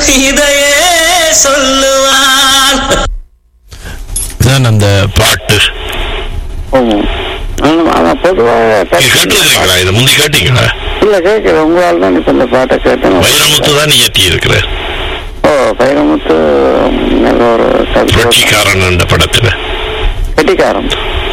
இதையே சொல்லுவான் இதுதான் அந்த பாட்டு ஆமாம் ஆனா- ஆனா பொதுவாக நீங்க டச் கேட்டிருக்கீங்களா இது முந்தி கேட்டீங்களா இல்ல கேட்கல உங்களால் தான் இப்ப இந்த பாட்டை கேட்டேன் வைரமுத்து தான் இயற்றி இருக்கிறார் ஓ வைரமுத்து நல்ல ஒரு கவிதை புரட்சிக்காரன் என்ற படத்துல கெட்டிக்காரன்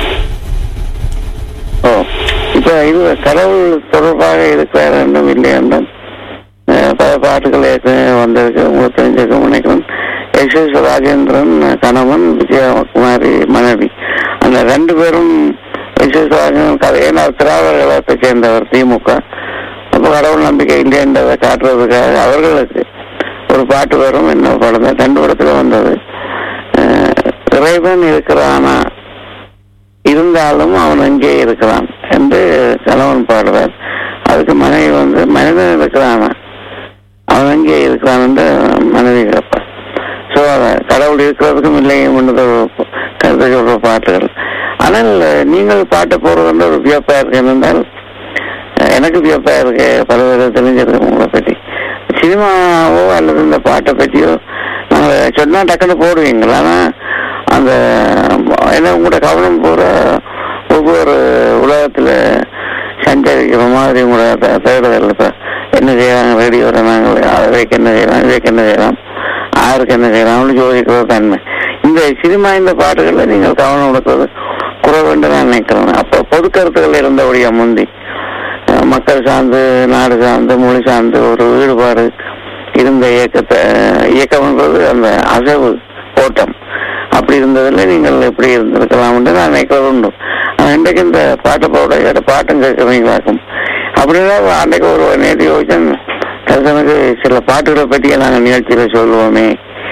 ஓ இப்ப இது கடவுள் தொடர்பாக இருக்கிறார் என்றும் இல்லை என்றும் அஹ், பல பாட்டுகள் ஏற்கனவே வந்திருக்கு உங்களுக்கு தெரிஞ்சிருக்கும் நினைக்கிறேன் எஸ் எஸ் ராஜேந்திரன் கணவன் விஜயகுமாரி மனைவி அந்த ரெண்டு பேரும் எஸ் எஸ் ராஜேந்திரன் கதை ஏன்னா திராவிட கழகத்தை சேர்ந்தவர் திமுக அப்போ கடவுள் நம்பிக்கை இல்லை என்றதை காட்டுறதுக்காக அவர்களுக்கு ஒரு பாட்டு வரும் என்ன படம் தான் ரெண்டு படத்துல வந்தது அஹ், இறைவன் இருக்கிறானா இருந்தாலும் அவன் அங்கே இருக்கிறான் என்று கணவன் பாடுவார் அதுக்கு மனைவி வந்து மனிதன் இருக்கிறானா அவன் அங்கே இருக்கிறான் என்று மனைவி கேட்பார் ஸோ கடவுள் இருக்கிறதுக்கும் இல்லையும் என்று கருத்து சொல்ற பாட்டுகள் ஆனால் நீங்கள் பாட்டு போறது வந்து ஒரு வியப்பா இருக்கு என்னென்றால் அஹ், எனக்கு வியப்பா இருக்கு பல பேர் தெரிஞ்சிருக்கு உங்களை பற்றி சினிமாவோ அல்லது இந்த பாட்டை பற்றியோ நாங்கள் சொன்னா டக்குன்னு போடுவீங்களா ஆனா அந்த என்ன உங்களோட கவனம் பூரா ஒவ்வொரு உலகத்துல சஞ்சரிக்கிற மாதிரி உங்களோட தே- தேடுதல் இப்ப என்ன செய்யறாங்க ரேடியோல நாங்கள் அவைக்கு என்ன செய்யலாம் இவைக்கு என்ன செய்யலாம் ஆருக்கு என்ன செய்யலாம்னு யோசிக்கிறது தன்மை இந்த சினிமா இந்த பாட்டுகள்ல நீங்கள் கவனம் கொடுக்கிறது குறைவு என்று நான் நினைக்கிறேன் அப்ப பொது கருத்துக்கள் இருந்தபடியா முந்தி அஹ் மக்கள் சார்ந்து நாடு சார்ந்து மொழி சார்ந்து ஒரு ஈடுபாடு இருந்த இயக்கத்தை இயக்கம்ன்றது அந்த அசைவு ஓட்டம் அப்படி இருந்ததுல நீங்கள் எப்படி இருந்திருக்கலாம்னு நான் நினைக்கிறது உண்டு ஆனா இன்றைக்கு இந்த பாட்டு போட கேட்ட பாட்டும் கேட்குறீங்களாக்கும் அப்படின்னா அன்றைக்கு ஒரு நேற்று யோசிச்சேன் தர்சனுக்கு சில பாட்டுகளை பற்றியே நாங்கள் நிகழ்ச்சியில சொல்லுவோமே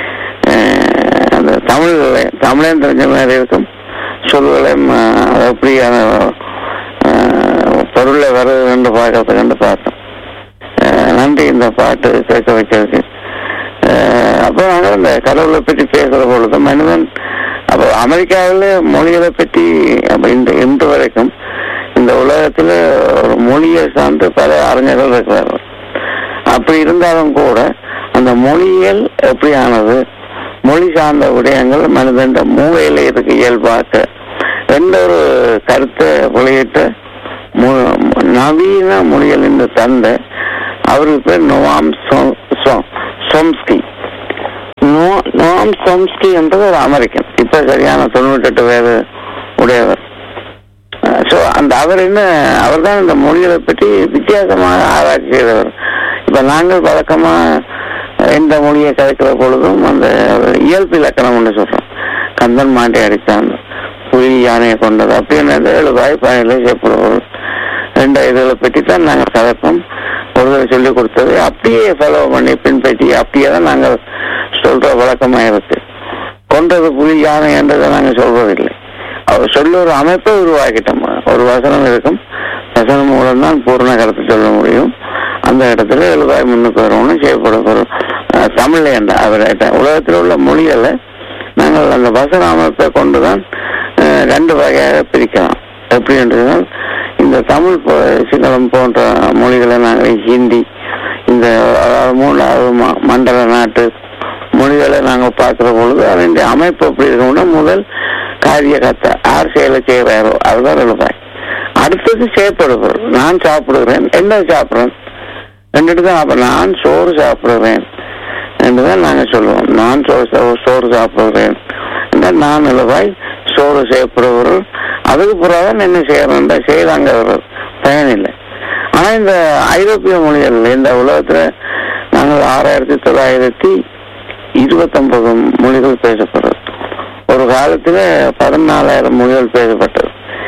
அஹ் அந்த தமிழ் தமிழன் தெரிஞ்ச மாதிரி இருக்கும் சொல்லுவலையும் அது எப்படியான அஹ், பொருளை வருது என்று பார்க்கறதுக்கு கண்டு பார்த்தோம் அஹ், நன்றி இந்த பாட்டு கேட்க வைக்கிறதுக்கு அஹ், அப்போ நாங்கள் இந்த கடவுளை பற்றி பேசுற பொழுது மனிதன் அப்போ அமெரிக்காவில் மொழிகளை பற்றி அப்ப இந்த இன்று வரைக்கும் இந்த உலகத்துல ஒரு மொழியை சார்ந்து பல அறிஞர்கள் இருக்கிறார்கள் அப்படி இருந்தாலும் கூட அந்த மொழியியல் எப்படியானது மொழி சார்ந்த விடயங்கள் மனிதன் மூளையில இருக்கு இயல்பாக்க எந்த ஒரு கருத்தை வெளியிட்ட மு- நவீன மொழிகள் என்று தந்த அவருக்கு பேர் Noam Cho- Cho- Chomsky No- Noam Chomsky என்றது ஒரு அமெரிக்கன் இப்ப சரியான தொண்ணூற்றெட்டு வயது உடையவர் ஸோ அந்த அவர் என்ன அவர் தான் இந்த மொழிகளை பற்றி வித்தியாசமாக ஆராய்ச்சி செய்தவர் இப்ப நாங்கள் வழக்கமா எந்த மொழியை கதைக்கிற பொழுதும் அந்த இயல்பு இலக்கணம் ஒன்று சொல்றோம் கந்தன் மாண்டை அடித்தான் புலி யானையை கொண்டது அப்படின்னு எழுதாய் பயனில் செய்யப்படுவோம் ரெண்டு இதுகளை பற்றி தான் நாங்கள் கதைப்போம் ஒரு தடவை சொல்லிக் கொடுத்தது அப்படியே ஃபாலோ பண்ணி பின்பற்றி அப்படியே தான் நாங்கள் சொல்ற வழக்கமா இருக்கு கொண்டது புலி யானை என்றதை நாங்கள் சொல்வதில்லை அவர் சொல்ல ஒரு அமைப்பை உருவாக்கிட்டோம் ஒரு வசனம் இருக்கும் வசனம் மூலம் தான் பூர்ண கருத்து சொல்ல முடியும் அந்த இடத்துல எழுதாய் முன்னுக்கு வரணும்னு செய்யப்படும் தமிழ்ல என்ன அவர் உலகத்தில் உள்ள மொழிகளை நாங்கள் அந்த வசன அமைப்பை கொண்டுதான் அஹ், ரெண்டு வகையாக பிரிக்கலாம் எப்படி என்றால் இந்த தமிழ் போ- சிங்களம் போன்ற மொழிகளை நாங்கள் ஹிந்தி இந்த அதாவது மூணாவது ம- மண்டல நாட்டு மொழிகளை நாங்கள் பார்க்கிற பொழுது அதனுடைய அமைப்பு எப்படி இருக்கும்னா முதல் காரிய கத்தை யார் செயலை செய்கிறாரோ அதுதான் எழுதாய் அடுத்தது செய்யப்படுகிறது நான் சாப்பிடுகிறேன் என்ன சாப்பிடுறேன் ரெண்டுட்டு தான் அப்ப நான் சோறு சாப்பிடுறேன் என்றுதான் நாங்க சொல்லுவோம் நான் சோறு சா- சோறு சாப்பிடுகிறேன் என்றால் நான் எழுவாய் சோறு செய்யப்படுகிறோம் அதுக்கு பிறகு என்ன செய்யறோம்டா செய்யறாங்க பயனில்லை ஆனா இந்த ஐரோப்பிய மொழிகள் இந்த உலகத்துல நாங்கள் ஆறாயிரத்தி தொள்ளாயிரத்தி இருபத்தொன்பது மொழிகள் பேசப்படுறது ஒரு காலத்துல பதினாலாயிரம் மொழிகள் பேசப்பட்டது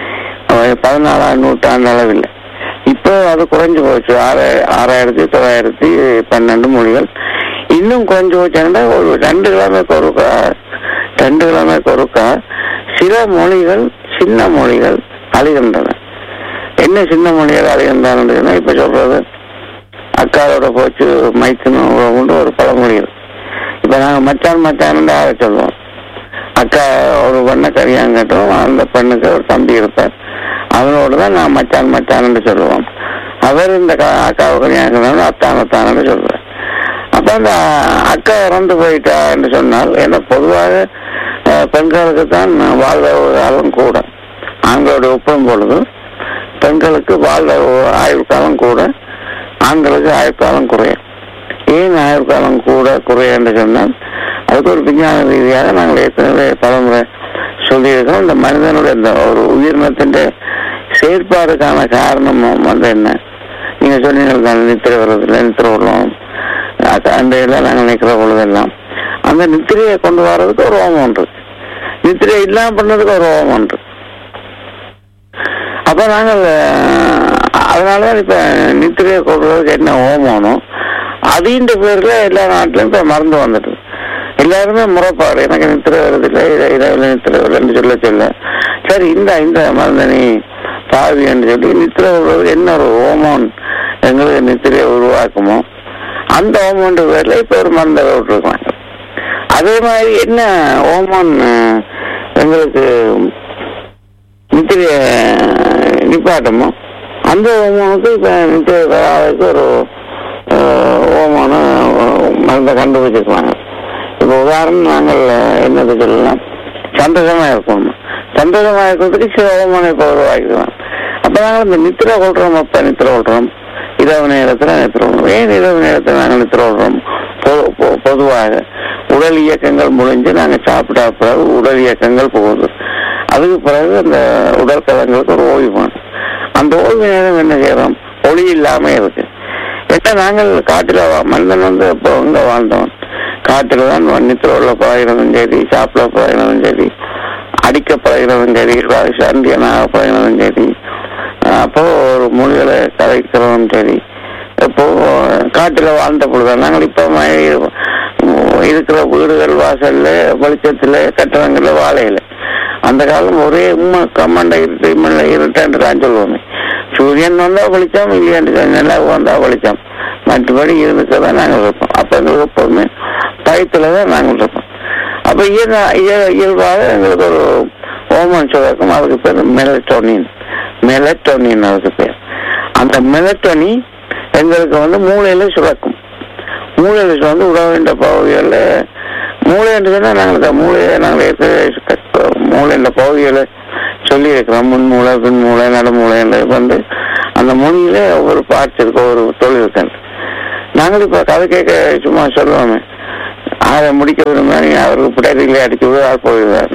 அஹ் பதினாலாம் நூற்றாண்டு அளவில் இப்போ அது குறைஞ்சு போச்சு ஆறு ஆறாயிரத்தி தொள்ளாயிரத்தி பன்னெண்டு மொழிகள் இன்னும் குறைஞ்சு போச்சுன்னா ஒரு ரெண்டு கிழமைக்கு ஒருக்கா ரெண்டு கிழமைக்கு ஒருக்கா சில மொழிகள் சின்ன மொழிகள் அழிகின்றன என்ன சின்ன மொழிகள் அழிகின்றன இப்ப சொல்றது அக்காரோட போச்சு மைத்துனும் உண்டு ஒரு பழமொழி இருக்கு இப்ப நாங்க மச்சான் மச்சான் ஆக சொல்லுவோம் அக்கா ஒரு பெண்ணை கல்யாணம் அந்த பெண்ணுக்கு ஒரு தம்பி இருப்பார் அவனோட தான் நான் மச்சான் மச்சான்னு சொல்லுவோம் அவர் இந்த க- அக்காவை கல்யாணம் அத்தான் அத்தான்னு சொல்றார் அப்ப அந்த அக்கா இறந்து போயிட்டா என்று சொன்னால் ஏன்னா பொதுவாக அஹ், பெண்களுக்கு தான் வாழ்ற காலம் கூட ஆண்களோட ஒப்பிடும் பொழுது பெண்களுக்கு வாழ்ற ஆயுள் காலம் கூட ஆண்களுக்கு ஆயுள் காலம் குறையும் ஏன் ஆயுள் காலம் கூட குறைய என்று சொன்னால் அதுக்கு ஒரு விஞ்ஞான ரீதியாக நாங்கள் ஏற்கனவே பலமுறை சொல்லியிருக்கோம் இந்த மனிதனுடைய இந்த ஒரு உயிரினத்தின் செயற்பாடுக்கான காரணம் வந்து என்ன நீங்க சொன்னீங்க தானே, நித்திரை வர்றதில்லை நித்திரை விடலாம் அந்த இதெல்லாம் நாங்கள் நிற்கிற பொழுதெல்லாம் அந்த நித்திரையை கொண்டு வர்றதுக்கு ஒரு ஹோமம் இருக்கு நித்திரை இல்லாம பண்ணதுக்கு ஒரு ஹோமம் இருக்கு அப்ப நாங்கள் அஹ், அதனாலதான் இப்ப நித்திரையை கொடுக்கறதுக்கு என்ன ஹோமம்னோ அதின்ற பேர்ல எல்லா நாட்டிலும் இப்ப மறந்து வந்துட்டு எல்லாருமே முறைப்பாடு எனக்கு நித்திரை வருதில்லை இதை இரவில் நித்திரை வருதுன்னு சொல்ல சொல்ல சரி இந்த இந்த மருந்து நீ பாவி என்று சொல்லி நித்திரை வருவது என்ன ஒரு ஹோமோன் எங்களுக்கு நித்திரையை உருவாக்குமோ அந்த ஹோமோன்ற பேர்ல இப்ப ஒரு மருந்தை விட்டுருக்காங்க அதே மாதிரி என்ன ஹோமோன் அஹ், எங்களுக்கு நித்திரைய நிப்பாட்டமோ அந்த ஹோமோனுக்கு இப்ப நித்திரை வராததுக்கு ஒரு அஹ், ஹோமோன மருந்தை கண்டுபிடிச்சிருக்காங்க இப்ப உதாரணம் நாங்கள் என்னது சொல்லலாம் சந்தோஷமா இருக்கணும் சந்தோஷமா இருக்கிறதுக்கு சில ஹோமோனை இப்ப உருவாக்கிக்கலாம் அப்ப நாங்கள் இந்த நித்திரை கொள்றோம் அப்ப நித்திரை கொள்றோம் இரவு நேரத்துல நித்திரை கொள்றோம் ஏன் இரவு நேரத்துல நாங்கள் நித்திரை கொள்றோம் பொ- பொ- பொதுவாக உடல் இயக்கங்கள் முடிஞ்சு நாங்க சாப்பிட்டா பிறகு உடல் இயக்கங்கள் போகுது அதுக்கு பிறகு அந்த உடல் கலங்களுக்கு ஒரு ஓய்வு வேணும் அந்த ஓய்வு நேரம் என்ன செய்யறோம் ஒளி இல்லாம இருக்கு ஏன்னா நாங்கள் காட்டுல வா- மனிதன் வந்து இப்போ இங்க வாழ்ந்தோம் காட்டுல தான் வன்னித்திரோல பழகிறதும் சரி சாப்பிட பழகிறதும் சரி அடிக்க பழகிறதும் சரி சண்டியனாக பழகிறதும் சரி அஹ் அப்போ ஒரு மொழிகளை கதைக்கிறதும் சரி இப்போ காட்டுல வாழ்ந்த பொழுது நாங்கள் இப்ப ம- இருக்கிற வீடுகள் வாசல்ல வெளிச்சத்துல கட்டடங்கள்ல வாழையில அந்த காலம் ஒரே உண்மை கம்மண்ட இருட்டு இம்மண்ட இருட்டுன்னு தான் சொல்லுவோமே சூரியன் வந்தா வெளிச்சம் இல்லையாண்டு நிலா வந்தா வெளிச்சம் மற்றபடி இருந்துக்க தான் நாங்கள் இருப்போம் அப்ப எங்களுக்கு எப்பவுமே பயத்துல தான் நாங்கள் இருப்போம் அப்ப இயல்பா இய- இயல்பாக எங்களுக்கு ஒரு ஹோமன் சுரக்கும் அதுக்கு பேர் மெலட்டோனின் மெலட்டோனின் அதுக்கு பேர் அந்த மெலட்டோனி எங்களுக்கு வந்து மூளையில சுரக்கும் மூளையில வந்து உடவின்ற பகுதிகளில் மூளை என்று சொன்னால் நாங்கள் இந்த மூளையை நாங்கள் ஏற்கனவே மூளைன்ற பகுதிகளை சொல்லி இருக்கிறோம் முன் மூளை பின் மூளை நடுமூளை என்று வந்து அந்த மொழியில ஒவ்வொரு பார்ட்ஸ் இருக்கு ஒவ்வொரு தொழில் இருக்கு நாங்கள் இப்ப கதை கேட்க சும்மா சொல்லுவோமே அதை முடிக்க விரும்ப அவருக்கு பிடைகளை அடிச்சு விட ஆள் போயிடுவார்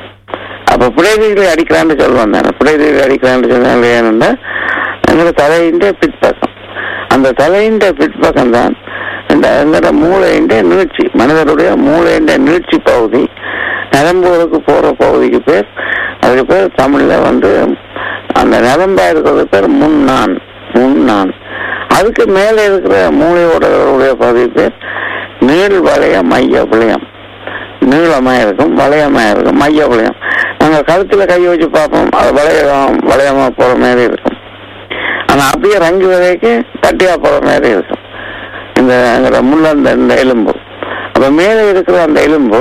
அப்ப பிடைகளை அடிக்கலான்னு சொல்லுவோம் தானே பிடைகளை அடிக்கலான்னு சொன்னாங்க ஏன்னா எங்களோட தலையின் பிற்பக்கம் அந்த தலையின் பிற்பக்கம் தான் இந்த எங்களோட மூளையின் நீட்சி மனிதனுடைய மூளையின் நீட்சி பகுதி நரம்புகளுக்கு போற பகுதிக்கு பேர் அதுக்கு பேர் தமிழ்ல வந்து அந்த நரம்பா இருக்கிறது பேர் முன்னான் முன்னான் அதுக்கு மேலே இருக்கிற மூளையோட உடைய பகுதி பேர் நீள் வளைய மைய விளையம் நீளமா இருக்கும் வளையமா இருக்கும் மைய விளையம் நாங்க கழுத்துல கை வச்சு பார்ப்போம் அது வளையம் வளையமா போற மாதிரி இருக்கும் ஆனா அப்படியே ரங்கு விதைக்கு கட்டியா போற மாதிரி இருக்கும் இந்த எங்களோட முள்ள அந்த இந்த எலும்பு அப்ப மேலே இருக்கிற அந்த எலும்பு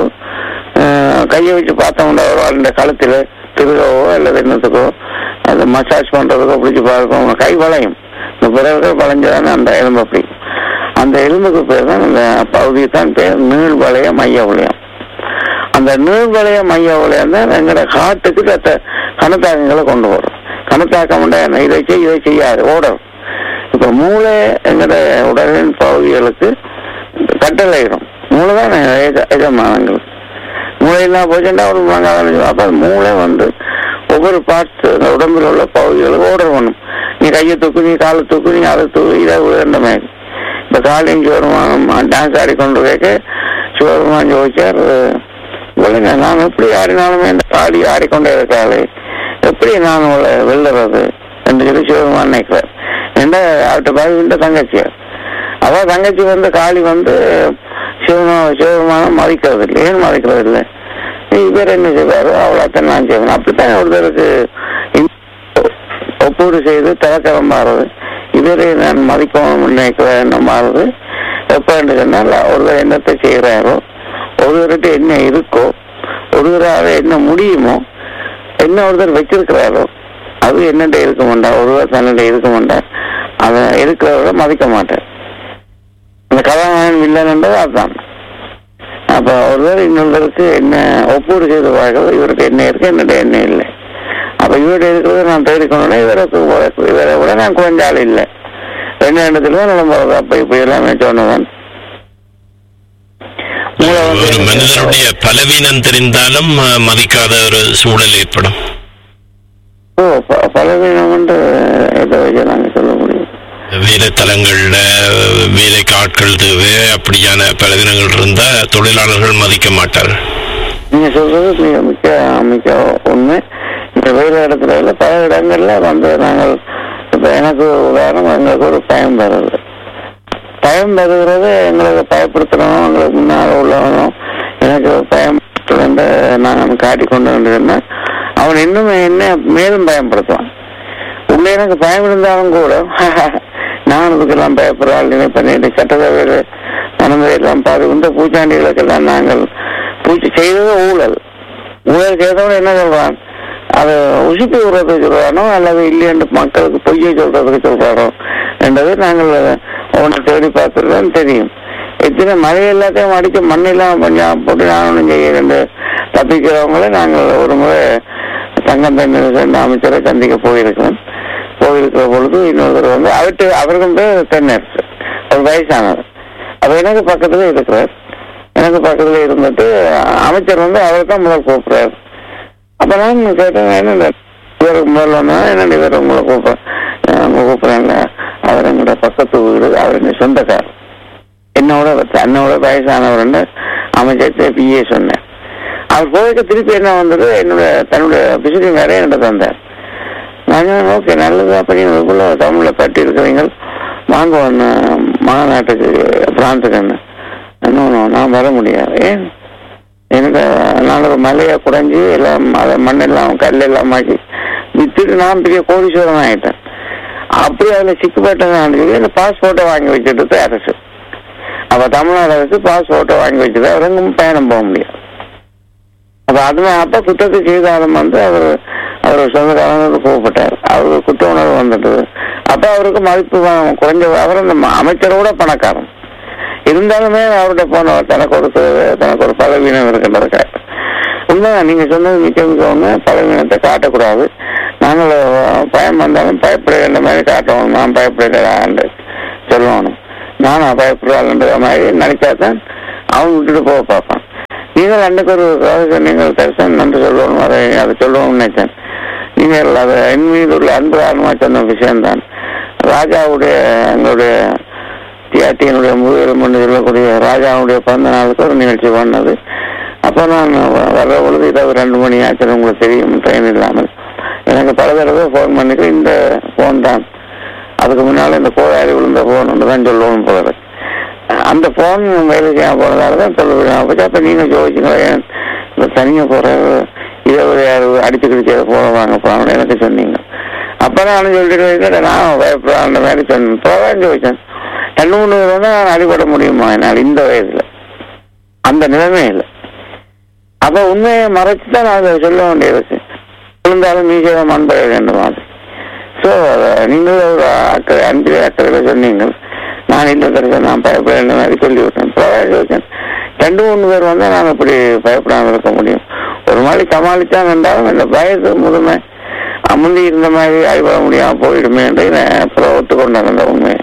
அஹ், கையை வச்சு பார்த்தோம்னா ஒரு ஆள் இந்த கழுத்துல திருகவோ அல்லது என்னத்துக்கோ அது மசாஜ் பண்றதுக்கோ பிடிச்சி பார்க்கும் கை வளையும் இந்த பிறகு வளைஞ்சதானே அந்த எலும்பு அப்படி அந்த எலும்புக்கு பேர் தான் அந்த பகுதிக்கு தான் பேர் நீள் வளைய மைய வளையம் அந்த நீள் வளைய மைய வளையம் தான் எங்களோட காட்டுக்கு தத்த கணத்தாக்கங்களை கொண்டு வரும் கணத்தாக்கம் இதை செய் இதை செய்யாது ஓடும் இப்ப மூளை எங்கட உடலின் பகுதிகளுக்கு கட்டளையிடும் மூளை தான் எஜ- எஜமானங்களுக்கு மூளையெல்லாம் போச்சுட்டா ஒரு மங்காவது அப்ப மூளை வந்து ஒவ்வொரு பார்ட்ஸ் உடம்பில் உள்ள பகுதிகளுக்கு ஓர்டர் பண்ணும் நீ கையை தூக்கு நீ காலை தூக்கு நீ அதை தூக்கு இதை விழுந்த மாதிரி இப்ப காலையும் சிவருமானம் டான்ஸ் ஆடிக்கொண்டு கேட்க சிவருமான் ஜோதிச்சார் சொல்லுங்க நான் எப்படி ஆடினாலுமே இந்த காடி ஆடிக்கொண்டே இருக்காளே எப்படி நான் உங்களை வெல்லுறது என்று சொல்லி சிவருமான் நினைக்கிறார் என்ன அவர்கிட்ட பாவி தங்கச்சியார் அவ தங்கச்சி வந்து காளி வந்து சிவன சிவபெருமானம் மதிக்கிறது இல்லை ஏன் மதிக்கிறது இல்லை இவர் என்ன செய்வாரோ அவ்வளோத்தான் நான் செய்வேன் அப்படித்தான் ஒருத்தருக்கு இந்த ஒப்பீடு செய்து திறக்கரம் மாறுது இவரை நான் மதிக்கவும் நினைக்கிற எண்ணம் மாறுது எப்ப என்று சொன்னால் ஒருவர் என்னத்தை செய்கிறாரோ ஒருவர்கிட்ட என்ன இருக்கோ ஒருவரால் என்ன முடியுமோ என்ன ஒருத்தர் வச்சிருக்கிறாரோ அது என்னட்ட இருக்க மாட்டார் ஒருவர் தன்னிட இருக்க மாட்டார் அதை இருக்கிறவரை மதிக்க மாட்டார் அந்த கதாநாயகன் இல்லைன்றது அதுதான் அப்ப ஒருவர் இன்னொருவருக்கு என்ன ஒப்பீடு செய்து பார்க்கிறது இவருக்கு என்ன இருக்கு என்னுடைய என்ன இல்லை அப்ப இவருடைய இருக்கிறது நான் தேடிக்கொண்டேன் இவருக்கு இவரை விட நான் குறைஞ்ச ஆள் இல்லை ரெண்டு இடத்துல தான் நிலம்புறது அப்ப இப்ப எல்லாமே சொன்னவன் மூளை வந்து ஒரு மனிதனுடைய பலவீனம் தெரிந்தாலும் அஹ், மதிக்காத ஒரு சூழல் ஏற்படும் ஓ, ப- பலவீனம் என்று எதை வச்சு நாங்க சொல்ல முடியும் வேலை தலங்கள்ல வேலைக்கு ஆட்கள் தேவை அப்படியான பலவீனங்கள் இருந்தா தொழிலாளர்கள் மதிக்க மாட்டார்கள் நீங்க சொல்றது மிக மிக்க மிக்க உண்மை இந்த வெயில் இடத்துல இல்ல பல இடங்கள்ல வந்து நாங்கள் இப்ப எனக்கு உதாரணம் எங்களுக்கு ஒரு பயம் வருது பயம் வருகிறது எங்களுக்கு பயப்படுத்தணும் எங்களுக்கு முன்னால் உள்ளவனும் எனக்கு பயம் என்று நான் காட்டி கொண்டு வந்ததுன்னா அவன் இன்னும் என்ன மேலும் பயன்படுத்துவான் உள்ள எனக்கு பயம் இருந்தாலும் கூட நான் இதுக்கெல்லாம் பயப்படுறாள் பண்ணிட்டு சட்டசபையில் நடந்ததெல்லாம் பாரு இந்த பூச்சாண்டிகளுக்கெல்லாம் நாங்கள் பூச்சி செய்தது ஊழல் ஊழல் செய்தவன் என்ன சொல்றான் அது உசுப்பி விடுறதுக்கு சொல்றானோ அல்லது இல்லையென்று மக்களுக்கு பொய்யை சொல்றதுக்கு சொல்றாரோ என்றது நாங்கள் அவனை தேடி பார்த்துதான் தெரியும் எத்தனை மழை எல்லாத்தையும் அடிச்சு மண்ணெல்லாம் கொஞ்சம் போட்டு நான் ஒன்றும் செய்ய தப்பிக்கிறவங்கள நாங்கள் ஒரு முறை தங்கம் தண்ணீர் சேர்ந்த அமைச்சரை சந்திக்க போயிருக்கிறோம் போயிருக்கிற பொழுது இன்னொருத்தர் வந்து அவர்கிட்ட அவருக்கும் பேர் தென்னரசு ஒரு வயசானவர் அப்ப எனக்கு பக்கத்துல இருக்கிறார் எனக்கு பக்கத்துல இருந்துட்டு அமைச்சர் வந்து அவர் தான் முதல் கூப்பிடுறாரு அப்ப நான் கேட்டேன் என்ன இவருக்கு முதல்ல வந்தா என்ன இவர் உங்களை கூப்பிடுறேன் உங்களை கூப்பிடுறேன்ல அவர் எங்களோட பக்கத்து வீடு அவர் எங்க சொந்தக்காரர் என்னோட தன்னோட வயசானவர்னு அமைச்சர் பிஏ சொன்னேன் அவர் போய்க்க திருப்பி என்ன வந்தது என்னோட தன்னுடைய விசிட்டிங் வேற என்கிட்ட தந்தார் நான் ஓகே நல்லது அப்படி இதுக்குள்ள தமிழ்ல பட்டி இருக்கிறீங்க வாங்க ஒன்று மாநாட்டுக்கு பிரான்ஸுக்கு இன்னும் நான் வர முடியாது ஏன் எனக்கு நான் ஒரு மலையை குறைஞ்சி எல்லாம் அதை மண்ணெல்லாம் கல்லெல்லாம் ஆக்கி வித்துட்டு நான் பெரிய கோடீஸ்வரன் ஆயிட்டேன் அப்படி அதில் சிக்கப்பட்டதான் சொல்லி அந்த பாஸ்போர்ட்டை வாங்கி வச்சுட்டு அரசு அப்ப தமிழ்நாடு அரசு பாஸ்போர்ட்டை வாங்கி வச்சுட்டு அவருக்கும் பயணம் போக முடியாது அப்ப அதுல அப்ப குற்றத்தை செய்தாலும் வந்து அவர் அவர் சொந்தக்காரங்களுக்கு கூப்பிட்டார் அவருக்கு குற்ற உணர்வு வந்துட்டு அப்ப அவருக்கு மதிப்பு வ- குறைஞ்ச அவர் அந்த ம- அமைச்சரோட பணக்காரன் இருந்தாலுமே அவருடைய போனவர் தனக்கு ஒரு சு- தனக்கு ஒரு பலவீனம் இருக்கின்றது உண்மைதான் நீங்க சொன்னது மிக்க மிக்க உண்மை பலவீனத்தை காட்டக்கூடாது நாங்கள் அஹ், பயம் வந்தாலும் பயப்படுகின்ற மாதிரி காட்டணும் நான் பயப்படுகிறான்னு சொல்லணும் நானும் பயப்படுறாள்ன்ற மாதிரி நினைச்சாதான் அவன் விட்டுட்டு போக பார்ப்பான் நீங்கள் அன்னைக்கு ஒரு கதை சொன்னீங்கள் தரிசனம் நன்றி சொல்லணும் அதை அதை சொல்லணும்னு நினைச்சேன் நீங்கள் அதை என் மீது உள்ள அன்பு ஆர்வமா சொன்ன விஷயம்தான் ராஜாவுடைய எங்களுடைய டிஆர்டியினுடைய முதுகெலும் என்று சொல்லக்கூடிய ராஜாவுடைய பிறந்த நாளுக்கு ஒரு நிகழ்ச்சி பண்ணது அப்போ நான் வ- வர்ற பொழுது இரவு ரெண்டு மணி ஆச்சு உங்களுக்கு தெரியும் ட்ரெயின் இல்லாமல் எனக்கு பல தடவை ஃபோன் பண்ணிட்டு இந்த ஃபோன் தான் அதுக்கு முன்னால் இந்த கோடாரி விழுந்த ஃபோன் தான் சொல்லணும் போகிறது அந்த ஃபோன் வேலை செய்ய போனதால தான் சொல்ல முடியும் போச்சு அப்போ நீங்கள் யோசிச்சுங்களேன் ஏன் இந்த தனியாக போகிற இதை ஒரு யார் அடிச்சு கிடிச்சு போக வாங்க போகணும்னு எனக்கு சொன்னீங்க அப்போ நான் சொல்லிட்டு இருக்கேன், நான் பயப்படுறேன் அந்த மாதிரி சொன்னேன் போதான் யோசிச்சேன் ரெண்டு மூணு பேர் வந்து நான் அடிபட முடியுமா என்னால் இந்த வயதில் அந்த நிலைமையில் அப்போ உண்மையை மறைச்சு தான் நான் அதை சொல்ல வேண்டியிருக்கு இருந்தாலும் மீசையை மண்பட வேண்டும் அது ஸோ நீங்கள் ஒரு அக்கறை அன்பிலே அக்கறையில் சொன்னீங்க நான் இந்த தடவை நான் பயப்பட இந்த மாதிரி சொல்லிவிட்டேன் பிரகாஷ் யோசன் ரெண்டு மூணு பேர் வந்து நான் அப்படி பயப்படாமல் இருக்க முடியும் ஒரு மாதிரி சமாளித்தான் என்றாலும் இந்த வயது முதுமை அமுந்தி இருந்த மாதிரி அடிபட முடியாமல் போயிடுமே என்று நான் அப்புறம் ஒத்துக்கொண்டேன் அந்த உண்மையை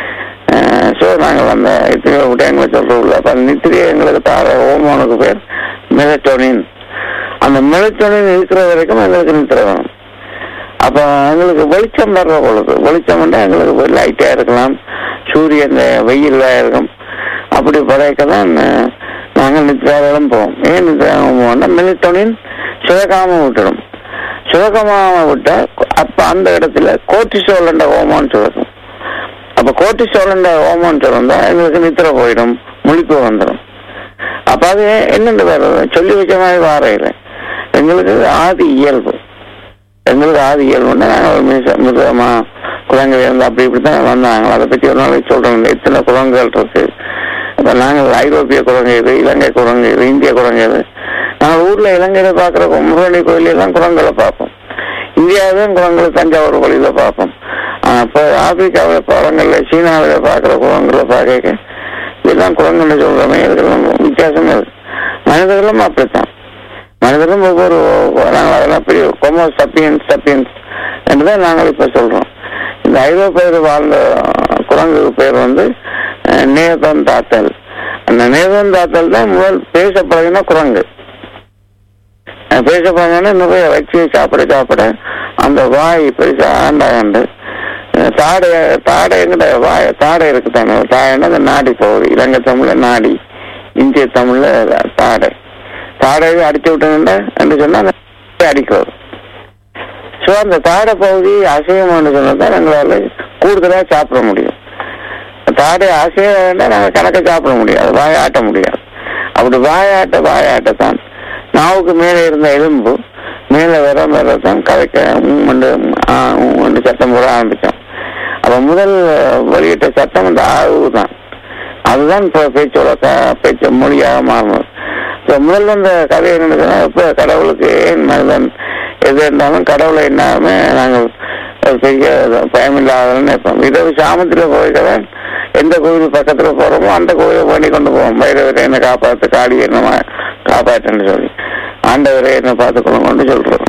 ஸோ நாங்கள் அந்த இத்தனை விடயங்களை சொல்றோம்ல அப்போ அந்த நித்திரியை எங்களுக்கு தார ஹோமோனுக்கு பேர் மெலட்டோனின் அந்த மெலட்டோனின் இருக்கிற வரைக்கும் எங்களுக்கு நித்திரை வேணும் அப்போ எங்களுக்கு வெளிச்சம் வர்ற பொழுது வெளிச்சம் வந்து எங்களுக்கு லைட்டாக இருக்கலாம் சூரியன் வெயில்ல இருக்கும் அப்படி படைக்க தான் நாங்கள் நித்திராவிலும் போவோம் ஏன் நித்திராவிலும் போவோம்னா மெலிட்டோனின் சுதக்காம விட்டுடும் சுதக்கமாக விட்டா அப்போ அந்த இடத்துல கோர்டிசோல் என்ற ஹோமோன் சுரக்கும் அப்ப கோர்டிசோல் என்ற ஹோமோன் சுரந்தா எங்களுக்கு நித்திரை போயிடும் முழிப்பு வந்துடும் அப்ப அது என்னென்று வேறு சொல்லி வச்ச மாதிரி வாரையில் எங்களுக்கு ஆதி இயல்பு எங்களுக்கு ஆதி இயல்புன்னா நாங்கள் மிக மிருகமா குரங்கு இருந்து அப்படி இப்படி தான் வந்தாங்க அதை பற்றி ஒரு நாளைக்கு சொல்றோம் எத்தனை குரங்குகள் இருக்கு இப்போ நாங்கள் ஐரோப்பிய குரங்கு இது இலங்கை குரங்கு இது இந்திய குரங்கு இது நாங்கள் ஊர்ல இலங்கையில பார்க்குற முருகனி கோயிலெல்லாம் குரங்களை பார்ப்போம் இந்தியாவிலும் குரங்களை தஞ்சாவூர் கோயில பார்ப்போம் ஆனா இப்போ ஆப்பிரிக்காவில் படங்கள்ல சீனாவில் பார்க்குற குரங்களை பார்க்க இதுதான் குரங்குன்னு சொல்றோமே இதுக்கெல்லாம் வித்தியாசமே இருக்கு மனிதர்களும் அப்படித்தான் மனிதர்களும் ஒவ்வொரு நாங்கள் அதெல்லாம் பெரிய கொமோ சப்பியன்ஸ் சப்பியன்ஸ் என்றுதான் நாங்கள் இப்ப சொல்றோம் இந்த ஐரோப்பியர் வாழ்ந்த குரங்குக்கு பேர் வந்து அஹ், நேதன் தாத்தல் அந்த நேதன் தாத்தல் தான் முதல் பேச பழகின குரங்கு அஹ், பேச பழகினா நிறைய வச்சு சாப்பிட சாப்பிட அந்த வாய் பெருசா ஆண்டாண்டு அஹ், தாடை தாடைங்கிற வாய் தாடை இருக்கு தானே தாடைன்னா அந்த நாடி பகுதி இலங்கை தமிழ்ல நாடி இந்திய தமிழ்ல தாடை தாடையை அடிச்சு விட்டோம்னா என்று சொன்னா அந்த அடிக்கிறது ஸோ அந்த தாடை பகுதி அசைவம்னு சொன்னதான் எங்களால் கூடுதலாக சாப்பிட முடியும் தாடை அசைய வேண்டாம் நாங்கள் கணக்க சாப்பிட முடியாது வாயாட்ட முடியாது அப்படி வாயாட்ட வாயாட்டத்தான் நாவுக்கு மேலே இருந்த எலும்பு மேலே வர மேலே தான் கதைக்க மூண்டு மூண்டு சத்தம் போட ஆரம்பித்தோம் அப்போ முதல் வெளியிட்ட சத்தம் அந்த ஆவு தான் அதுதான் இப்போ பேச்சோட க- பேச்சு மொழியாக மாறும் இப்போ முதல்ல இந்த கதை என்னதுன்னா இப்போ கடவுளுக்கு ஏன் மனிதன் எது இருந்தாலும் கடவுளை என்னாமே நாங்கள் ஒரு பெரிய பயமில்லாதன்னு நினைப்போம் இரவு சாமத்தில் போய்க்கதான் எந்த கோயில் பக்கத்துல போறோமோ அந்த கோயிலை பண்ணி கொண்டு போவோம் பைரவரை என்ன காப்பாத்து காளி என்ன மா- காப்பாத்துன்னு சொல்லி ஆண்டவரை என்ன பார்த்துக்கணும்னு சொல்றோம்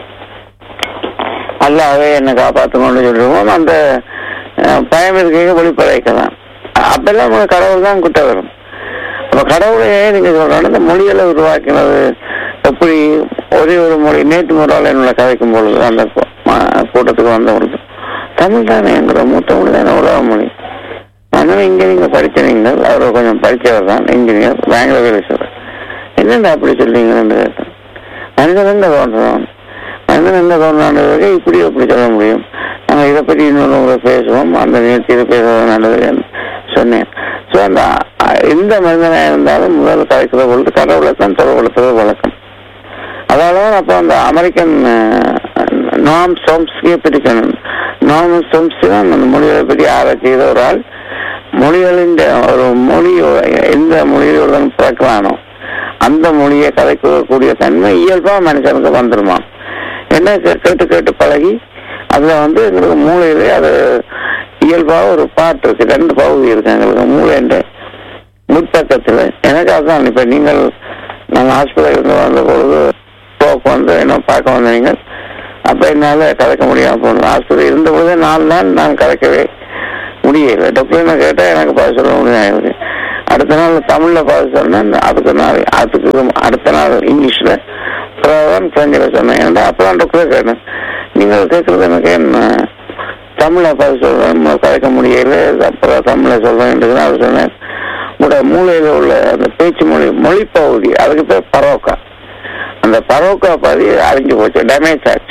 அல்லாவே என்ன காப்பாற்றணும்னு சொல்லுவோம் அந்த அஹ், பயம் இருக்கைக்கு வெளிப்படைக்கலாம் அப்பெல்லாம் உங்க கடவுள் தான் கிட்ட வரும் அப்ப கடவுளையே நீங்க சொல்றோம் இந்த மொழிகளை உருவாக்கினது எப்படி ஒரே ஒரு மொழி நேற்று முறையில் என்னோட கதைக்கும் பொழுது அந்த கூ- மா- கூட்டத்துக்கு வந்த பொழுது தமிழ் தானே எங்கிற மூத்த மொழி தானே உலக மொழி அதனால இங்க நீங்க படிச்ச நீங்கள் அவர் கொஞ்சம் படிச்சவர் தான் இன்ஜினியர் பெங்களூர் வேலை என்னென்ன அப்படி சொல்றீங்கன்னு கேட்டேன் மனிதன் எங்க தோன்றான் மனிதன் எங்க தோன்றான்றதுக்கு இப்படி எப்படி சொல்ல முடியும் நாங்கள் இதை பற்றி இன்னொரு முறை பேசுவோம் அந்த நிகழ்ச்சியில் பேசுவது நல்லதுன்னு சொன்னேன் ஸோ அந்த அஹ், எந்த மனிதனாக இருந்தாலும் முதல் கலைக்கிற பொழுது கடவுளை தான் தொடர்படுத்துறது வழக்கம் அதனால தான் அப்போ அந்த அமெரிக்கன் நாம் சோம்ஸ்கியை பிடிக்கணும் நாம் சோம்ஸ்கி தான் அந்த மொழிகளை பற்றி ஆராய்ச்சி செய்த ஒரு ஆள் மொழிகளின் ஒரு மொழி எந்த மொழியுடன் பிறக்கலானோ அந்த மொழியை கலைக்கக்கூடிய தன்மை இயல்பா மனுஷனுக்கு வந்துருமா என்ன கே- கேட்டு கேட்டு பழகி அதுல வந்து எங்களுக்கு மூளையிலே அது இயல்பா ஒரு பாட்டு இருக்கு ரெண்டு பகுதி இருக்கு எங்களுக்கு மூளைன்ற முற்பக்கத்துல எனக்கு அதுதான் இப்ப நீங்கள் நாங்க ஹாஸ்பிட்டல் இருந்து வந்த பொழுது போக்கு வந்து என்ன பார்க்க வந்தீங்க அப்ப என்னால கலைக்க முடியாம போனோம் ஹாஸ்பிட்டல் இருந்த பொழுதே நாலு நாள் நான் கலைக்கவே முடியல டாக்டர் கேட்டா எனக்கு பதில் சொல்ல முடியாது அடுத்த நாள் தமிழ்ல பதில் சொன்னேன் அதுக்கு நாள் அதுக்கு அடுத்த நாள் இங்கிலீஷ்ல அப்புறம் பிரெஞ்சில் சொன்னேன் ஏன்னா அப்பதான் டாக்டர் கேட்டேன் நீங்கள் கேட்கறது எனக்கு என்ன தமிழை பதில் சொல்றேன் கலைக்க முடியல அப்புறம் தமிழை சொல்றேன் அவர் சொன்னேன் உங்களோட மூளையில உள்ள அந்த பேச்சு மொழி மொழி பகுதி அதுக்கு பேர் பரோக்கா அந்த பரோக்கா பகுதி அழிஞ்சு போச்சு டேமேஜ் ஆச்சு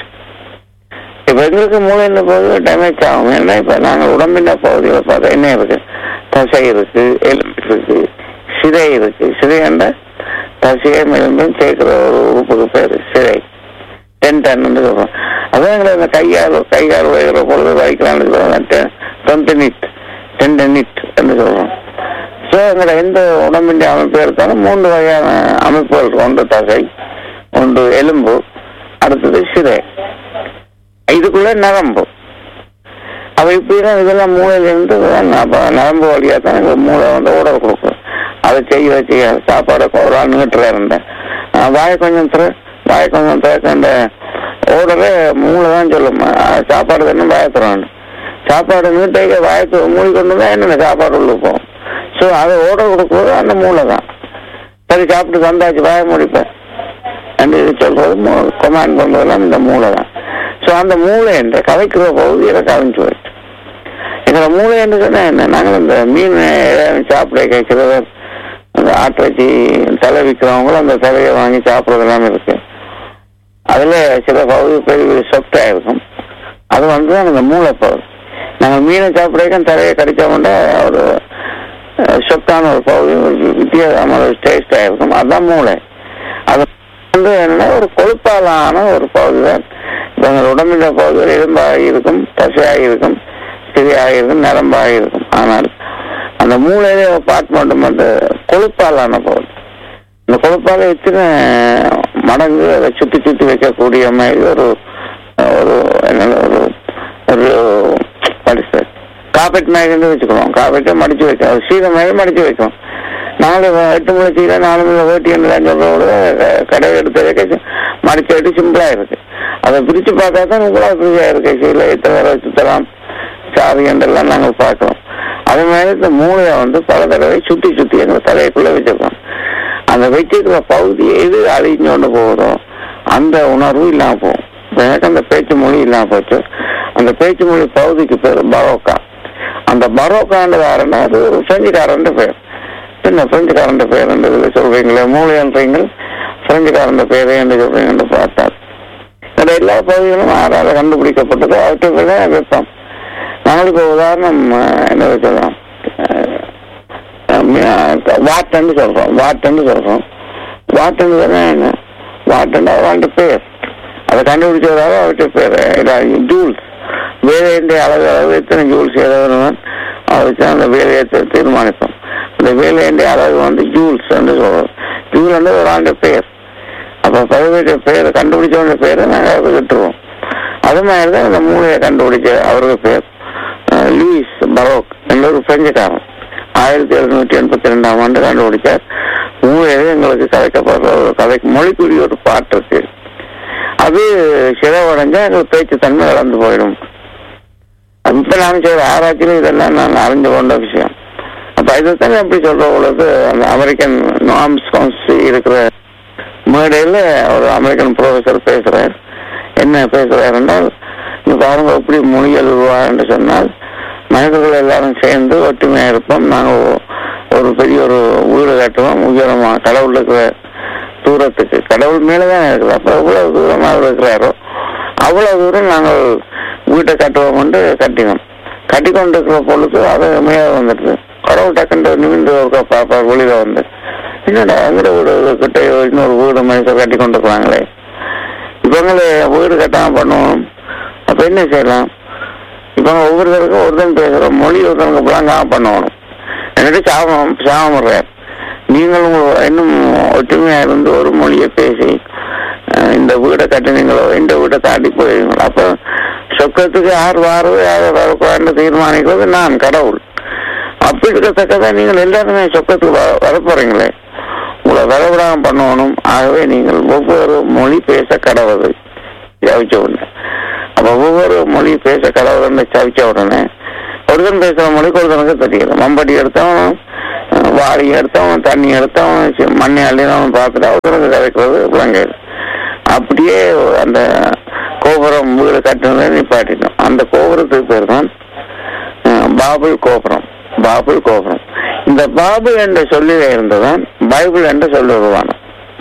இப்ப எங்களுக்கு மூளையில போகுது டேமேஜ் ஆகும் ஏன்னா இப்ப நாங்க உடம்பின் பகுதியில பார்த்தா என்ன இருக்கு தசை இருக்கு எலும்பு இருக்கு சிதை இருக்கு சிதைன்ற தசையும் எலும்பும் சேர்க்கிற ஒரு உறுப்புக்கு பேரு சிதை டென் டன் சொல்றோம் அதான் எங்களை இந்த கையால் கையால் வைக்கிற பொழுது வைக்கலாம்னு டென்டனிட் டென்டனிட் என்று சொல்றோம் ஸோ எங்களை எந்த உடம்பின் அமைப்பு எடுத்தாலும் மூன்று வகையான அமைப்புகள் இருக்கு. ஒன்று தசை ஒன்று எலும்பு அடுத்தது சிதை இதுக்குள்ள நரம்பு அப்ப இப்படிதான் இதெல்லாம் மூளையில இருந்து தான் அப்ப நரம்பு வழியா தான் எங்க மூளை வந்து ஓடர் கொடுக்கும் அதை செய்ய செய்ய சாப்பாடு ஒரு ஆள் நீட்டுற இருந்தேன் வாயை கொஞ்சம் திற வாயை கொஞ்சம் திறக்கண்ட ஓடரே மூளை தான் சொல்லும் அஹ் சாப்பாடு தானே வாயை திறணும் சாப்பாடு நீட்டை வாயத்து மூடி கொண்டு தான் என்னென்ன சாப்பாடு உள்ள போகும் ஸோ அதை ஓடர் கொடுக்குறது அந்த மூளை தான் சரி சாப்பிட்டு வந்தாச்சு வாயை முடிப்பேன் என்று சொல்றது கொமாண்ட் பண்றதெல்லாம் இந்த மூளை தான் ஸோ அந்த மூளை என்ற கதைக்கிற பகுதியில கவிஞ்சு போயிட்டு எங்களை மூளை என்று சொன்னா என்ன நாங்கள் இந்த மீன் ஏதாவது சாப்பிட கேட்கறது அந்த ஆட்டிறைச்சி தலை விற்கிறவங்களும் அந்த தலையை வாங்கி சாப்பிட்றது எல்லாமே இருக்கு அதுல சில பகுதி பெரிய பெரிய சொத்தா இருக்கும் அது வந்து அந்த மூளை பகுதி நாங்கள் மீனை சாப்பிடக்க தலையை கடிச்சோம்னா ஒரு அஹ், சொத்தான ஒரு பகுதி ஒரு வித்தியாசமான ஒரு டேஸ்டா இருக்கும் அதுதான் மூளை அது வந்து என்னன்னா ஒரு கொழுப்பாலான ஒரு பகுதி தான் இப்ப எங்கள் உடம்பில பகுதியில் எலும்பாக இருக்கும் தசையாக இருக்கும் சிறியாக இருக்கும் நரம்பாக இருக்கும் ஆனால் அந்த மூளையிலே பார்ட் மட்டும் வந்து கொழுப்பாலான பகுதி இந்த கொழுப்பால எத்தனை மடங்கு அதை சுத்தி சுத்தி வைக்கக்கூடிய மாதிரி ஒரு ஒரு என்ன ஒரு ஒரு படிச்சு காப்பெட் மேகிருந்து வச்சுக்கிறோம் காப்பெட்டை மடிச்சு வைக்கிறோம் சீத மேக மடிச்சு வைக்கிறோம் நாலு வ- எட்டு முளை சீலை நாலு முளை வேட்டி என்று சொல்றதோட கடை எடுத்து வைக்க மடிச்சு எடுத்து சிம்பிளா இருக்கு அதை பிரிச்சு பார்த்தா தான் இவ்வளவு பிரிச்சா இருக்கு சீலை எத்தனை தடவை சுத்தலாம் சாரி என்றெல்லாம் நாங்கள் பார்க்கிறோம் அதே மாதிரி இந்த மூளையை வந்து பல தடவை சுத்தி சுத்தி எங்க தலைக்குள்ள வச்சிருக்கோம் அந்த வச்சிருக்கிற பகுதி எது அழிஞ்சோண்டு போகுதோ அந்த உணர்வு இல்லாம போகும் இப்ப எனக்கு அந்த பேச்சு மொழி இல்லாம போச்சு அந்த பேச்சு மொழி பகுதிக்கு பேர் பரோக்கா அந்த பரோக்காண்டு யாருன்னா அது ஒரு பிரெஞ்சுக்காரன் பேர் என்ன பிரெஞ்சுக்காரன் பேர் என்று சொல்றீங்களே மூளையன்றீங்க பிரெஞ்சுக்காரன் பேரே என்று சொல்றீங்கன்னு பார்த்தார் இந்த எல்லா பகுதிகளும் ஆறால கண்டுபிடிக்கப்பட்டது அவற்றை விட வெப்பம் நாளைக்கு ஒரு உதாரணம் அஹ், என்ன சொல்லலாம் வாட்டன்னு சொல்றோம் வாட்டன்னு சொல்றோம் வாட்டன்னு தானே என்ன வாட்டன்னா அவன்கிட்ட பேர் அதை கண்டுபிடிச்சவராக அவர்கிட்ட பேர் ஜூல்ஸ் வேலையினுடைய அளவு அளவு எத்தனை ஜூல்ஸ் எதவன் அவருக்கு அந்த வேலையை தீ- தீர்மானிப்போம் அந்த வேலையினுடைய அளவு வந்து ஜூல்ஸ் என்று சொல்றோம் ஜூல் வந்து ஒரு ஆண்டு பேர் அப்ப பதவியுடைய பேரை கண்டுபிடிச்சவங்க பேரை நாங்கள் அதை விட்டுருவோம் அது மாதிரி தான் இந்த மூளையை கண்டுபிடிச்ச அவருக்கு பேர் அஹ், லூயிஸ் பரோக் என்ற ஒரு பிரெஞ்சுக்காரன் ஆயிரத்தி எழுநூற்றி எண்பத்தி ரெண்டாம் ஆண்டு கண்டுபிடிச்சார் மூளையில எங்களுக்கு கதைக்கப்படுற ஒரு கதைக்கு மொழிக்குரிய ஒரு பாட்டு இருக்கு அது சிறவடைஞ்சா எங்களுக்கு பேச்சு தன்மை இழந்து போயிடும் இப்ப நான் செய்யற ஆராய்ச்சியில இதெல்லாம் நான் அறிஞ்சு கொண்ட விஷயம் அப்ப இதைத்தான் எப்படி சொல்ற பொழுது அந்த அமெரிக்கன் நார்ம்ஸ் கவுன்சில் இருக்கிற மேடையில ஒரு அமெரிக்கன் ப்ரொஃபசர் பேசுறார் என்ன பேசுறார் என்றால் இங்க பாருங்க எப்படி மொழிகள் உருவாக சொன்னால் மனிதர்கள் எல்லாரும் சேர்ந்து ஒற்றுமையா இருப்போம் நாங்க ஒ- ஒரு பெரிய ஒரு வீடு கட்டுவோம் உயரமா கடவுள் இருக்கிற தூரத்துக்கு கடவுள் மேலதான் இருக்குது அப்ப எவ்வளவு தூரமா அவர் இருக்கிறாரோ அவ்வளவு தூரம் நாங்கள் வீட்டை கட்டுவோம் கொண்டு கட்டினோம் கட்டி கொண்டு இருக்கிற பொழுது அது மேல வந்துட்டு கடவுள் டக்குண்டு நிமிந்து ஒரு பாப்பார் வெளியில வந்து என்னடா எங்கட வீடு கிட்ட இன்னொரு வீடு மனுஷர் கட்டி கொண்டு இருக்கிறாங்களே இவங்களே வீடு கட்டாம பண்ணுவோம் அப்ப என்ன செய்யலாம் இப்ப ஒவ்வொருத்தருக்கும் ஒருத்தன் பேசுற மொழி ஒருத்தனுக்கு புலங்காம பண்ணணும் என்னட்டு சாபம் சாபம் நீங்கள் உங்க- இன்னும் ஒற்றுமையா இருந்து ஒரு மொழியை பேசி அஹ், இந்த வீடை கட்டினீங்களோ இந்த வீட்டை தாண்டி போயிருங்களோ அப்ப சொக்கத்துக்கு யார் வாரது யார் வரக்கூடாதுன்னு தீர்மானிக்கிறது நான் கடவுள் அப்படி இருக்கத்தக்கதான் நீங்கள் எல்லாருமே சொக்கத்துக்கு வர வரப்போறீங்களே உங்களை வரவிடாம பண்ணணும் ஆகவே நீங்கள் ஒவ்வொரு மொழி பேச கடவுள் ஜவிச்ச உடனே அப்ப ஒவ்வொரு மொழி பேச கடவுள்னு சவிச்ச உடனே ஒருத்தன் பேசுற மொழிக்கு ஒருத்தனுக்கு தெரியல மம்பட்டி எடுத்தவன் அஹ், வாளி எடுத்தவன் தண்ணி எடுத்தவன் சி- மண்ணை அள்ளினவன் பார்த்துட்டு ஒருத்தனுக்கு கதைக்கிறது விளங்குது அப்படியே அந்த கோபுரம் வீடு கட்டுனதை நிப்பாட்டிட்டோம் அந்த கோபுரத்துக்கு பேர் தான் அஹ், பாபுல் கோபுரம் பாபுல் கோபுரம் இந்த பாபுல் என்ற சொல்லில இருந்துதான் பைபிள் என்ற சொல்லி உருவானம்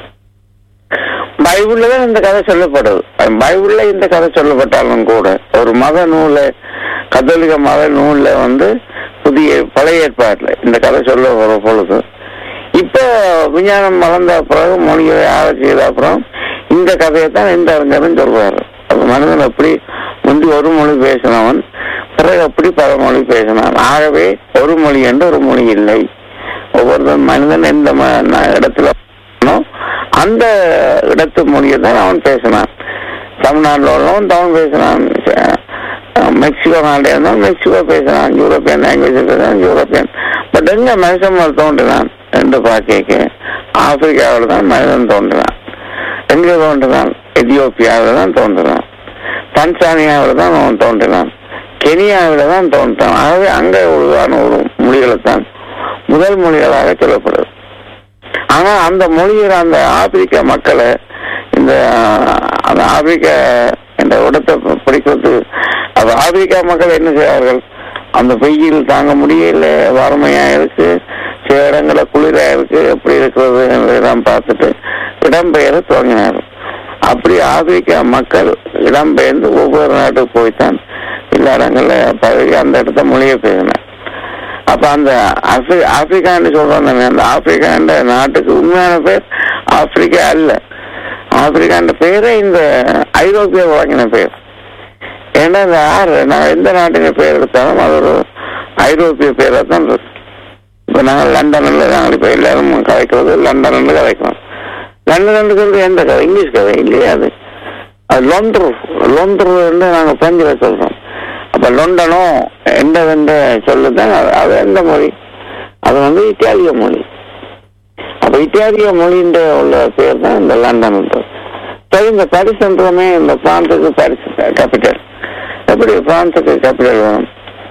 பைபிள்ல தான் இந்த கதை சொல்லப்படுது அஹ் பைபிள்ல இந்த கதை சொல்லப்பட்டாலும் கூட ஒரு மத நூல்ல கத்தோலிக்க மத நூல்ல வந்து புதிய பழைய ஏற்பாட்டுல இந்த கதை சொல்ல வர பொழுது இப்ப விஞ்ஞானம் வளர்ந்த பிறகு மொழிகளை ஆராய்ச்சி செய்த அப்புறம் இந்த கதையை தான் இந்த அறிஞரும் சொல்றாரு அப்ப மனிதன் எப்படி முந்தி ஒரு மொழி பேசினவன் பிறகு எப்படி பல மொழி பேசினான் ஆகவே ஒரு மொழி என்று ஒரு மொழி இல்லை ஒவ்வொரு மனிதன் எந்த ம- ந- இடத்துல பேசணுமோ, அந்த இடத்து மொழியை தான் அவன் பேசினான் தமிழ்நாட்டில் உள்ளவன் தமிழ் பேசினான் அஹ் மெக்சிகோ நாட்டில் இருந்தால் மெக்சிகோ பேசினான் யூரோப்பியன் லாங்குவேஜ் பேசினான் யூரோப்பியன் பட் எங்க மனுஷன் முதல் தோன்றினான் என்று பார்க்க ஆப்பிரிக்காவில் தான் மனிதன் தோன்றினான் எங்கே தோன்றினான் எத்தியோப்பியாவில் தான் தோன்றினான் தன்சானியாவில் தான் அவன் தோன்றினான் கெனியாவில் தான் தோன்றான் ஆகவே அங்கே உருவான ஒரு மொழிகளை தான் முதல் மொழிகளாக சொல்லப்படுது ஆனா அந்த மொழியில் அந்த ஆப்பிரிக்க மக்களை இந்த அஹ், அந்த ஆப்பிரிக்க இந்த இடத்தை பிடிக்கிறது அந்த ஆப்பிரிக்கா மக்கள் என்ன செய்வார்கள் அந்த வெயில் தாங்க முடியல வறுமையா இருக்கு சில இடங்கள குளிரா இருக்கு எப்படி இருக்கிறது என்பதெல்லாம் பார்த்துட்டு இடம்பெயர துவங்கினார் அப்படி ஆப்பிரிக்கா மக்கள் இடம்பெயர்ந்து ஒவ்வொரு நாட்டுக்கு போய்த்தான் எல்லா இடங்கள்ல பழகி அந்த இடத்த மொழியை பேசினார் அப்ப அந்த ஆப்பிரி ஆப்பிரிக்கான்னு சொல்றோம் தானே அந்த ஆப்பிரிக்கான்ற நாட்டுக்கு உண்மையான பேர் ஆப்பிரிக்கா அல்ல ஆப்பிரிக்கான்ற பேரே இந்த ஐரோப்பிய வழங்கின பேர் ஏன்னா இந்த ஆறு நான் எந்த நாட்டின் பேர் எடுத்தாலும் அது ஒரு ஐரோப்பிய பேராக தான் இருக்கு இப்ப நாங்கள் லண்டன்ல நாங்கள் இப்ப எல்லாரும் கதைக்கிறது லண்டன்ல கதைக்கிறோம் லண்டன்ன்றது எந்த கதை இங்கிலீஷ் கதை இல்லையா அது அது லொந்தர் லொந்தர் நாங்க பிரெஞ்சில சொல்றோம் அப்ப லொண்டனோ எந்த எந்த சொல்லுதான் அது- அது எந்த மொழி அது வந்து இத்தாலிய மொழி அப்ப இத்தாலிய மொழின்ற உள்ள பேர் தான் இந்த லண்டன் சரி இந்த பாரிஸ் என்றதுமே இந்த பிரான்ஸுக்கு பாரிஸ் கேபிட்டல் எப்படி பிரான்ஸுக்கு கேபிட்டல் வேணும்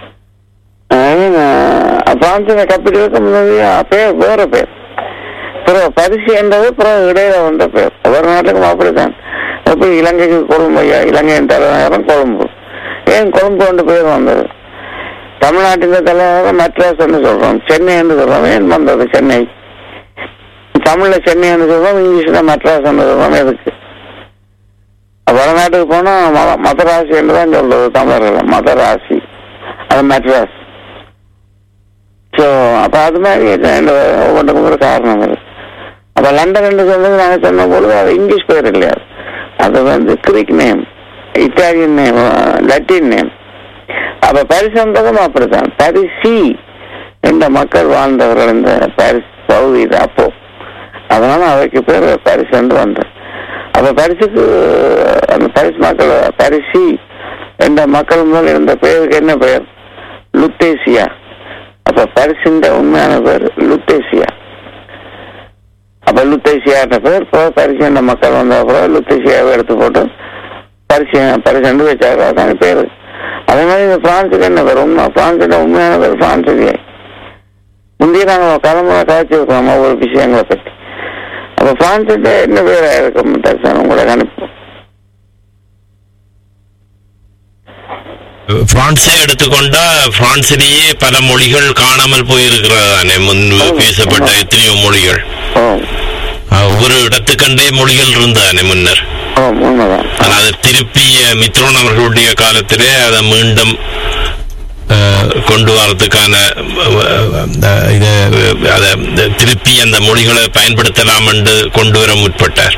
பிரான்ஸுக்கு கேபிட்டலுக்கு முன்னாடி பேர் வேற பேர் பிறகு பரிசு என்றது பிறகு இடையில வந்த பேர் ஒவ்வொரு நாட்டுக்கும் அப்படித்தான் எப்படி இலங்கைக்கு கொழும்பு ஐயா இலங்கையின் தலைநகரம் கொழும்பு ஏன் கொழும்பு என்ற பேர் வந்தது தமிழ்நாட்டின் தலைநகரம் மெட்ராஸ் என்று சொல்றோம் சென்னை என்று சொல்றோம் ஏன் வந்தது சென்னை தமிழ்ல சென்னை என்று சொல்றோம் இங்கிலீஷ்ல மெட்ராஸ் என்று சொல்றோம் எதுக்கு வடநாட்டுக்கு போனா ம- மதராசி என்று தான் சொல்றது தமிழர்கள் மதராசி அது மெட்ராஸ் ஸோ அப்ப அது மாதிரி இது இந்த ஒவ்வொன்றுக்கும் ஒரு காரணம் இருக்கு அப்ப லண்டன் என்று சொல்றது நாங்க சொன்ன பொழுது அது இங்கிலீஷ் பேர் இல்லையா அது வந்து Greek name Italian name Latin name அப்ப பரிசந்தகம் அப்படித்தான் பரிசி என்ற மக்கள் வாழ்ந்தவர்கள் இந்த பாரிஸ் பகுதி இது அப்போ அதனால அவைக்கு பேர் பரிசு என்று வந்தது அப்ப பரிசுக்கு அந்த பரிசு மக்கள் பரிசி என்ற மக்கள் முதல் இருந்த பெயருக்கு என்ன பெயர் லுத்தேசியா அப்ப பரிசுன்ற உண்மையான பேர் லுத்தேசியா அப்ப லுத்தேசியான்ற பேர் இப்போ பரிசு என்ற மக்கள் வந்த அப்புறம் லுத்தேசியாவை எடுத்து போட்டு பரிசு பரிசு வச்சாங்க அதான் பேரு அதே மாதிரி இந்த பிரான்ஸுக்கு என்ன பேர் உண்மை பிரான்ஸுன்ற உண்மையான பேர் பிரான்ஸுக்கு முந்தைய நாங்கள் தலைமுறை காய்ச்சி இருக்கிறோம் ஒவ்வொரு விஷயங்களை பற்றி அப்ப பிரான்ஸுக்கு என்ன பேரா இருக்கும் தர்சனம் உங்களுக்கு அனுப்பு பிரான்ஸை எடுத்துக்கொண்டா பிரான்சிலேயே பல மொழிகள் காணாமல் போயிருக்கிறதானே முன்பு பேசப்பட்ட எத்தனையோ மொழிகள் ஓ அஹ், ஒவ்வொரு இடத்துக்கண்டே மொழிகள் இருந்தானே முன்னர் ஓ உண்மைதான் ஆனால் அது திருப்பி அஹ், மித்ரோன் அவர்களுடைய காலத்திலே அதை மீண்டும் அஹ், கொண்டு வரதுக்கான அஹ், இதை அதை திருப்பி அந்த மொழிகளை பயன்படுத்தலாம் என்று கொண்டு வர முற்பட்டார்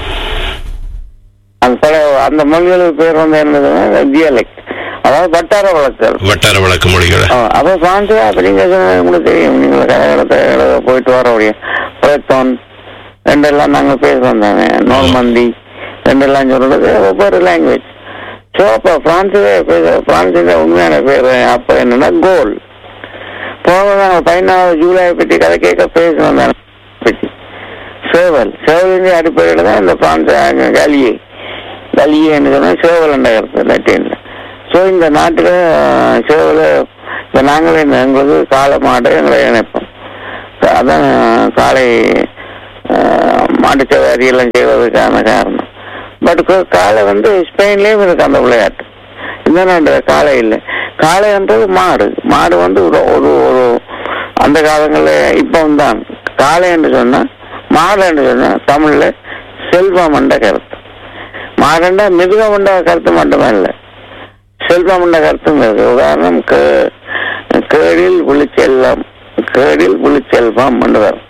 அந்த பல அந்த மொழிகளுக்கு பேர் வந்து என்னதுன்னா டியலெக்ட் அதாவது வட்டார வழக்கல் வட்டார வழக்கு மொழிகளை அப்போ பிரான்ஸ் அப்படிங்க சொன்னது உங்களுக்கு தெரியும் நீங்கள் கலகலத்தை போயிட்டு வர முடியும் பிரத்தோன் ரெண்டெல்லாம் நாங்கள் பேசுவோம் தானே நோர்மந்தி ரெண்டெல்லாம் சொல்றது ஒவ்வொரு லாங்குவேஜ் ஸோ அப்போ பிரான்ஸுவே பேச பிரான்ஸுக்கு உண்மையான பேர் அப்போ என்னன்னா கோல் போக நாங்கள் பதினாறு ஜூலை பற்றி கதை கேட்க பேசணும் தானே பற்றி சேவல் சேவலின் அடிப்படையில் தான் இந்த பிரான்ஸ் கலியே கலியேன்னு சொன்னால் சேவல் என்ற கருத்து லட்டின்ல ஸோ இந்த நாட்டில் சேவலை இப்போ நாங்களே இந்த எங்களுக்கு காளை மாட்டை எங்களை இணைப்போம் அதான் காளை அஹ், மாட்டு சவாரி எல்லாம் செய்வதற்கான காரணம் பட் காளை வந்து ஸ்பெயின்லேயும் இருக்கு அந்த விளையாட்டு இந்த நாட்டு காளை இல்லை காளைன்றது மாடு மாடு வந்து ஒரு ஒரு ஒரு அந்த காலங்களில் இப்போ தான் காளை என்று சொன்னா மாடு என்று சொன்னா தமிழ்ல செல்வம் என்ற கருத்து மாடண்டா மிருகம் என்ற கருத்து மட்டுமே இல்லை செல்வம் என்ற கருத்தும் இருக்கு உதாரணம் கே- கேடில் புளிச்செல்வம் கேடில் புளிச்செல்வம் என்று வரும்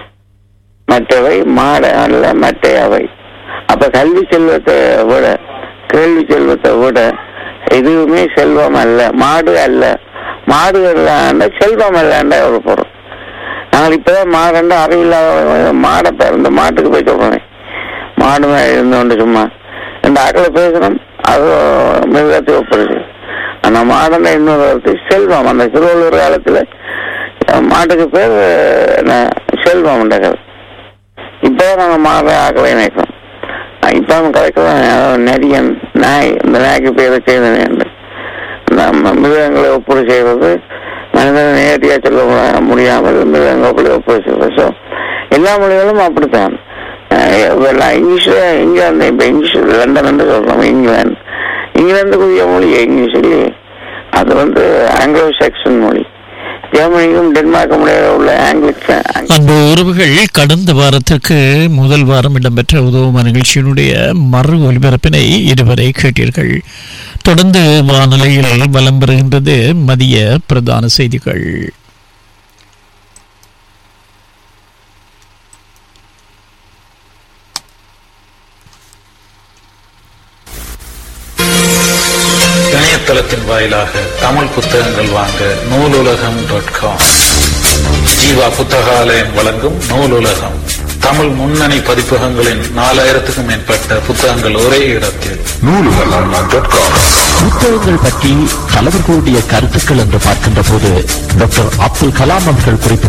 மற்றவை மாட அல்ல மற்ற அவை அப்ப கல்வி செல்வத்தை விட கேள்வி செல்வத்தை விட எதுவுமே செல்வம் அல்ல மாடு அல்ல மாடு அல்ல செல்வம் அல்லன்ற ஒரு பொருள் நாங்கள் இப்பதான் மாடண்ட அறிவில்லாத மாடை பிறந்த மாட்டுக்கு போய் சொல்றேன் மாடு மேல இருந்தோண்டு சும்மா இந்த ஆக்களை பேசணும் அது மிருகத்தை ஒப்பிடுது ஆனா மாடண்ட இன்னொரு வார்த்தை செல்வம் அந்த திருவள்ளுவர் காலத்துல அஹ், மாட்டுக்கு பேர் என்ன செல்வம் கதை இப்போ நாங்க மாட ஆக்களை நினைக்கிறோம் இப்போ அவன் கதைக்கலாம் நரியன் நாய் இந்த நாய்க்கு பேரை செய்தேன் நம்ம மிருகங்களை ஒப்புடு செய்வது மனிதனை நேரடியாக சொல்ல மு- முடியாமல் மிருகங்களை ஒப்புடு ஒப்புடு செய்வது ஸோ எல்லா மொழிகளும் அப்படித்தான் அஹ் எல்லாம் இங்கிலீஷ்ல இங்கிலாந்து இப்போ இங்கிலீஷ் லண்டன் என்று சொல்றோம் இங்கிலாந்து இங்கிலாந்துக்குரிய மொழி இங்கிலீஷ் இல்லையே அது வந்து ஆங்கிலோ செக்ஷன் மொழி ஜெர்மனிக்கும் டென்மார்க்கும் இடையே உள்ள ஆங்கிலிக் அன்பு உறவுகள் கடந்த வாரத்திற்கு முதல் வாரம் இடம்பெற்ற உதவுமா நிகழ்ச்சியினுடைய மறு ஒலிபரப்பினை இதுவரை கேட்டீர்கள் தொடர்ந்து வானிலையில் வலம் பெறுகின்றது மதிய பிரதான செய்திகள் இணையதளத்தின் வாயிலாக தமிழ் புத்தகங்கள் வாங்க நூலுலகம் டாட் காம் ஜீவா புத்தகாலயம் வழங்கும் நூலுலகம் தமிழ் முன்னணி பதிப்பகங்களின் நாலாயிரத்துக்கும் மேற்பட்ட புத்தகங்கள் ஒரே இடத்தில் புத்தகங்கள் பற்றி தலைவர்களுடைய கருத்துக்கள் என்று பார்க்கின்ற போது டாக்டர் அப்துல் கலாம் அவர்கள் குறிப்பிட்ட